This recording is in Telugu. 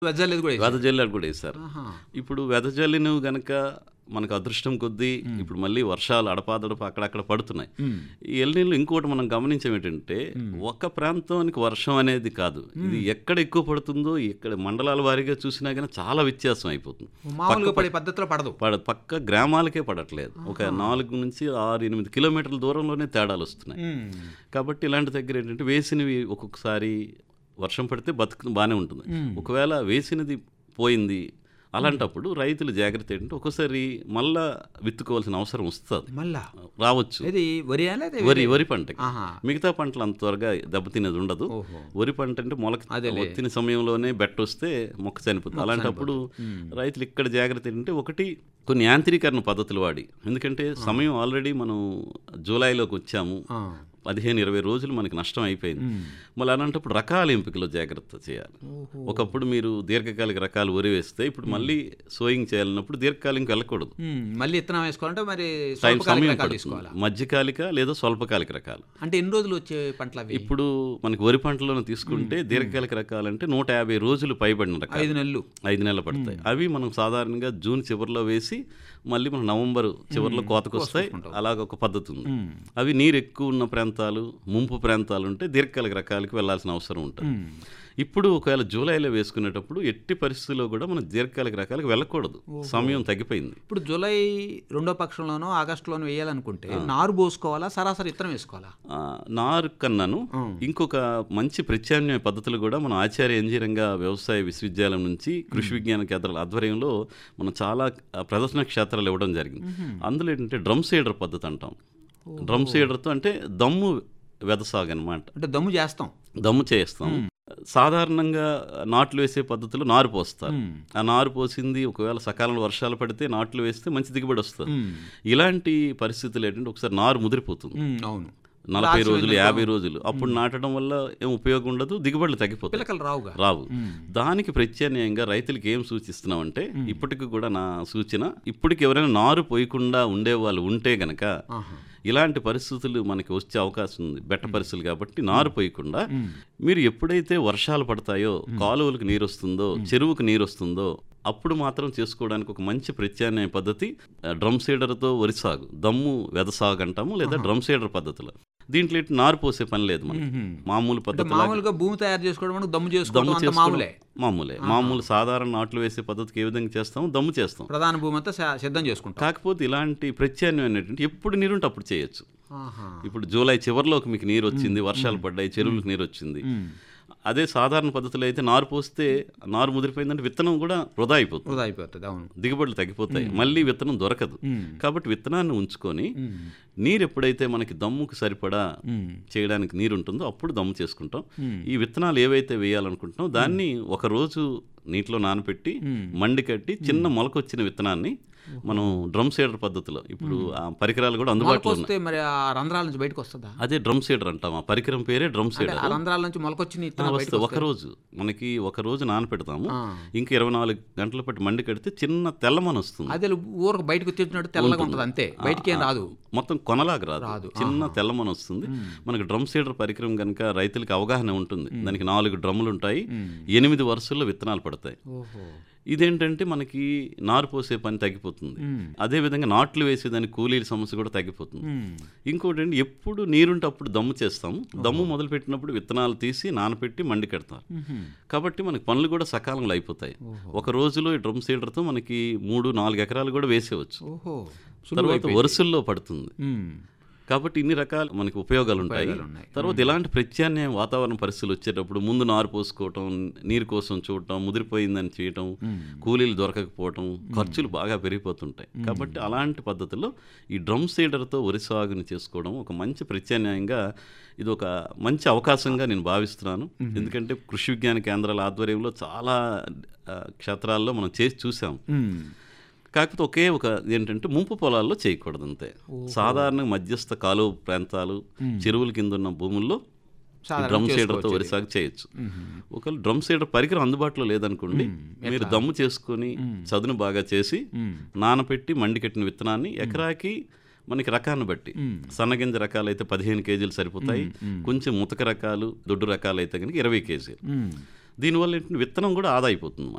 వెదజల్లేది కూడా వేశారు. వెదజల్లి కూడా వేశారు ఆహా. ఇప్పుడు వెదజల్లిను గనక మనకు అదృష్టం కొద్దీ ఇప్పుడు మళ్ళీ వర్షాలు అడపాదడప అక్కడక్కడ పడుతున్నాయి మ్మ్. ఈ ఎల్నీళ్ళు ఇంకోటి మనం గమనించం ఏంటంటే ఒక ప్రాంతానికి వర్షం అనేది కాదు ఇది ఎక్కడ ఎక్కువ పడుతుందో ఎక్కడ మండలాల వారీగా చూసినా కానీ చాలా వ్యత్యాసం అయిపోతుంది మామూలుగా పడే పద్ధతిలో పడదు పడ పక్క గ్రామాలకే పడట్లేదు ఒక నాలుగు నుంచి ఆరు ఎనిమిది కిలోమీటర్ల దూరంలోనే తేడాలు వస్తున్నాయి మ్మ్. కాబట్టి ఇలాంటి దగ్గర ఏంటంటే వేసినవి ఒక్కొక్కసారి వర్షం పడితే బతుకు బాగానే ఉంటుంది ఒకవేళ వేసినది పోయింది అలాంటప్పుడు రైతులు జాగ్రత్త ఏంటంటే ఒక్కోసారి మళ్ళా విత్తుకోవాల్సిన అవసరం వస్తుంది మళ్ళా రావచ్చు ఇది వరి లేదా వరి వరి పంటకి ఆహా. మిగతా పంటలు అంత త్వరగా దెబ్బతినేది ఉండదు ఓహో. వరి పంట అంటే మొలక అదేలే. ఒత్తిన సమయంలోనే బెట్ట వస్తే మొక్క చనిపోతుంది అలాంటప్పుడు రైతులు ఇక్కడ జాగ్రత్త ఏంటంటే ఒకటి కొన్ని యాంత్రీకరణ పద్ధతులు వాడి ఎందుకంటే సమయం ఆల్రెడీ మనం జూలైలోకి వచ్చాము ఆ. పదిహేను ఇరవై రోజులు మనకి నష్టం అయిపోయింది మళ్ళీ అలాంటప్పుడు రకాల ఎంపికలో జాగ్రత్త చేయాలి ఒకప్పుడు మీరు దీర్ఘకాలిక రకాలు వరి వేస్తే ఇప్పుడు మళ్ళీ సోయింగ్ చేయాలన్నప్పుడు దీర్ఘకాలిక వెళ్ళకూడదు మ్మ్. మళ్ళీ ఇత్తనం వేసుకోవాలంటే మరి టైం స్వల్పకాలిక సమయం రకాలు పడుతుంది తీసుకోవాలా మధ్యకాలిక లేదా స్వల్పకాలిక రకాలు అంటే ఎన్ని రోజులు వచ్చే పంటలు అవి ఇప్పుడు మనకి వరి పంటలను తీసుకుంటే దీర్ఘకాలిక రకాలంటే నూట యాభై రోజులు పైబడిన రకాలు ఐదు నెలలు ఐదు నెలలు పడతాయి అవి మనం సాధారణంగా జూన్ చివరిలో వేసి మళ్ళీ మనం నవంబర్ చివరిలో కోతకు వస్తాయి అలాగ ఒక పద్ధతి ఉంది అవి నీరు ఎక్కువ ఉన్న ప్రాంతాలు ముంపు ప్రాంతాలు ఉంటే దీర్ఘకాలిక రకాలకి వెళ్ళాల్సిన అవసరం ఉంటుంది ఇప్పుడు ఒకవేళ జూలైలో వేసుకునేటప్పుడు ఎట్టి పరిస్థితుల్లో కూడా మనం దీర్ఘకాలిక రకాలకు వెళ్ళకూడదు సమయం తగ్గిపోయింది ఇప్పుడు జూలై రెండో పక్షంలోనో ఆగస్టులోనో వేయాలనుకుంటే నారు పోసుకోవాలా సరాసరి ఇత్తనం వేసుకోవాలా ఆ, నారు కన్నాను ఇంకొక మంచి ప్రత్యామ్నాయ పద్ధతులు కూడా మన ఆచార్య ఎంజీరంగ వ్యవసాయ విశ్వవిద్యాలయం నుంచి కృషి విజ్ఞాన కేంద్రాల ఆధ్వర్యంలో మనం చాలా ఆ, ప్రదర్శన క్షేత్రాలు ఇవ్వడం జరిగింది అందులో ఏంటంటే డ్రమ్ సీడర్ పద్ధతి అంటాం డ్రమ్ సీడర్తో అంటే దమ్ము వెదసాగు అనమాట అంటే దమ్ము చేస్తాం దమ్ము చేస్తాం సాధారణంగా నాట్లు వేసే పద్ధతిలో నారు పోస్తారు ఆ నారు పోసింది ఒకవేళ సకాలంలో వర్షాలు పడితే నాట్లు వేస్తే మంచి దిగుబడి వస్తుంది ఇలాంటి పరిస్థితులు ఏంటంటే ఒకసారి నారు ముదిరిపోతుంది మ్మ్. అవును నలభై రోజులు యాభై రోజులు అప్పుడు నాటడం వల్ల ఏం ఉపయోగం ఉండదు దిగుబడులు తగ్గిపోతాయి పిలకలు రావుగా రావు దానికి ప్రత్యామ్నాయంగా రైతులకి ఏం సూచిస్తున్నామంటే ఇప్పటికి కూడా నా సూచన ఇప్పటికి ఎవరైనా నారు పోయకుండా ఉండే వాళ్ళు ఉంటే గనక ఆహా. ఇలాంటి పరిస్థితులు మనకి వచ్చే అవకాశం ఉంది బెట్ట పరిస్థితులు కాబట్టి నారు పోయకుండా మీరు ఎప్పుడైతే వర్షాలు పడతాయో కాలువలకు నీరు వస్తుందో చెరువుకు నీరు వస్తుందో అప్పుడు మాత్రం చేసుకోవడానికి ఒక మంచి ప్రత్యామ్నాయ పద్ధతి ఆ, డ్రమ్ సీడర్తో వరి సాగు దమ్ము వెద సాగు అంటాము లేదా డ్రమ్ సీడర్ పద్ధతిలో దీంట్లో ఇటు నారు పోసే పని లేదు మనకి మామూలు అంటే పద్ధతి మామూలుగా భూమి తయారు చేసుకోవడం అంటే దమ్ము చేసుకోవడం దమ్ము అంత చేసుకోవడం మామూలే మామూలే మామూలు సాధారణ నాట్లు వేసే పద్ధతికి ఏ విధంగా చేస్తాము దమ్ము చేస్తాం ప్రధాన భూమి అంతా స- సిద్ధం చేసుకుంటాం కాకపోతే ఇలాంటి ప్రత్యామ్నాయం ఏంటంటే ఎప్పుడు నీరుంటే అప్పుడు చేయొచ్చు ఆహా. ఇప్పుడు జూలై చివరిలోకి మీకు నీరు వచ్చింది వర్షాలు పడ్డాయి చెరువులకు నీరు వచ్చింది అదే సాధారణ పద్ధతిలో అయితే నారు పోస్తే నారు ముదిరిపోయిందంటే విత్తనం కూడా వృధా అయిపోతుంది వృధా అయిపోతుంది అవును దిగుబడులు తగ్గిపోతాయి మళ్ళీ విత్తనం దొరకదు కాబట్టి విత్తనాన్ని ఉంచుకొని నీరు ఎప్పుడైతే మనకి దమ్ముకు సరిపడా చేయడానికి నీరు ఉంటుందో అప్పుడు దమ్ము చేసుకుంటాం ఈ విత్తనాలు ఏవైతే వేయాలనుకుంటున్నాం దాన్ని ఒక రోజు నీటిలో నానబెట్టి మండి కట్టి చిన్న మొలకొచ్చిన విత్తనాన్ని మనం డ్రమ్ సీడర్ పద్ధతిలో ఇప్పుడు ఆ పరికరాలు కూడా అందుబాటులో ఉన్నాయి మొలకొస్తే మరి ఆ రంధ్రాల నుంచి బయటకు వస్తుందా అదే డ్రమ్ సీడర్ అంటాం ఆ పరికరం పేరే డ్రమ్ సీడర్ ఆ రంధ్రాల నుంచి మొలకొచ్చిన ఆ, ఇత్తనం వస్తే ఒక రోజు మనకి ఒక రోజు నానపెడతాము ఆ. ఇంకా ఇరవై నాలుగు గంటల పాటు మండి కడితే చిన్న తెల్లమని వస్తుంది అదే ఊరకు బయటకు తెచ్చినట్టు తెల్లగా ఉంటుంది అంతే బయటికి ఏం రాదు మొత్తం కొనలాగా రాదు చిన్న తెల్లమని వస్తుంది మనకి డ్రమ్ సీడర్ పరికరం కనుక రైతులకి అవగాహన ఉంటుంది దానికి నాలుగు డ్రమ్ములు ఉంటాయి ఎనిమిది వరుసల్లో విత్తనాలు పడతాయి ఓహో ఇదేంటంటే మనకి నారు పోసే పని తగ్గిపోతుంది అదే విధంగా నాట్లు వేసేదానికి కూలీల సమస్య కూడా తగ్గిపోతుంది ఇంకోటి ఏంటి ఎప్పుడు నీరుంటే అప్పుడు దమ్ము చేస్తాము దమ్ము మొదలు పెట్టినప్పుడు విత్తనాలు తీసి నానపెట్టి మండి కడతారు కాబట్టి మనకి పనులు కూడా సకాలంలో అయిపోతాయి ఒక రోజులో ఈ డ్రమ్ సీడర్తో మనకి మూడు నాలుగు ఎకరాలు కూడా వేసేవచ్చు ఓహో తర్వాత వరుసల్లో పడుతుంది మ్మ్. కాబట్టి ఇన్ని రకాల మనకి ఉపయోగాలు ఉంటాయి ఉపయోగాలు ఉన్నాయి. తర్వాత ఇలాంటి ప్రత్యామ్నాయ వాతావరణ పరిస్థితులు వచ్చేటప్పుడు ముందు నారు పోసుకోవటం నీరు కోసం చూడటం ముదిరిపోయిందని చేయటం కూలీలు దొరకకపోవటం ఖర్చులు బాగా పెరిగిపోతుంటాయి కాబట్టి అలాంటి పద్ధతిలో ఈ డ్రమ్ సీడర్తో వరి సాగుని చేసుకోవడం ఒక మంచి ప్రత్యామ్నాయంగా ఇది ఒక మంచి అవకాశంగా నేను భావిస్తున్నాను ఎందుకంటే కృషి విజ్ఞాన కేంద్రాల ఆధ్వర్యంలో చాలా ఆ, క్షేత్రాల్లో మనం చేసి చూసాం మ్మ్. కాకపోతే ఒకే ఒక ఏంటంటే ముంపు పొలాల్లో చేయకూడదు అంతే సాధారణంగా మధ్యస్థ కాలువ ప్రాంతాలు చెరువుల కింద ఉన్న భూముల్లో సాధారణ డ్రమ్ సీడర్తో వరి సాగు చేయొచ్చు ఒకవేళ డ్రమ్ సీడర్ పరికరం అందుబాటులో లేదనుకోండి మీరు దమ్ము చేసుకొని చదును బాగా చేసి నానపెట్టి మండి కట్టిన విత్తనాన్ని ఎకరాకి మనకి రకాన్ని బట్టి సన్నగింజ రకాలు అయితే పదిహేను కేజీలు సరిపోతాయి కొంచెం ముతక రకాలు దొడ్డు రకాలు అయితే కనుక ఇరవై కేజీలు మ్మ్. దీనివల్ల ఏంటంటే విత్తనం కూడా ఆదా అయిపోతుంది